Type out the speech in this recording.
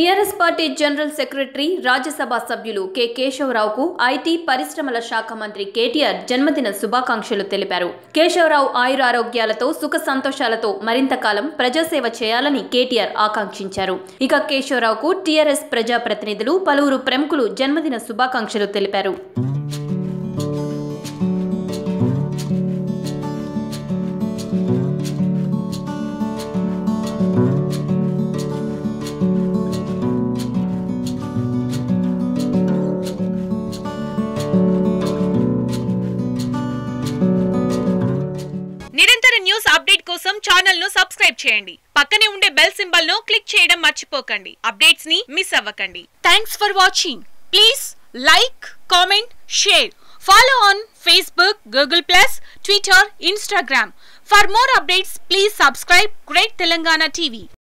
TRS party general secretary Rajya Sabha సభ్యులు K కేశవరావుకు IT పరిశ్రమల శాఖ మంత్రి కేటీఆర్ జన్మదిన శుభాకాంక్షలు తెలిపారు కేశవరావు ఆయురారోగ్యాలతో సుఖ సంతోషాలతో మరింత కాలం ప్రజాసేవ చేయాలని కేటీఆర్ ఆకాంక్షించారు ఇక కేశవరావుకు టీఆర్ఎస్ ప్రజాప్రతినిధులు పలువురు ప్రముఖులు జన్మదిన శుభాకాంక్షలు తెలిపారు నిరంతర న్యూస్ అప్డేట్ కోసం ఛానల్ ను సబ్స్క్రైబ్ చేయండి పక్కనే ఉండే బెల్ సింబల్ ను క్లిక్ చేయడం మర్చిపోకండి అప్డేట్స్ ని మిస్ అవ్వకండి thanks for watching please like comment share follow on Facebook Google plus Twitter Instagram for more updates please subscribe great Telangana TV